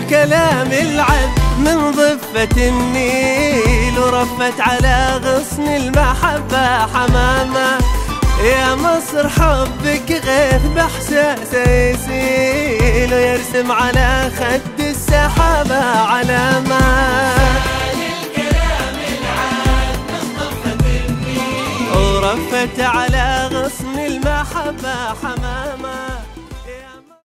الكلام العذب من ضفة النيل ورفت على غصن المحبة حمامة يا مصر حبك غيث بحساسه يسيل ويرسم على خد السحابة علامة ورفت على غصن المحبة حمامة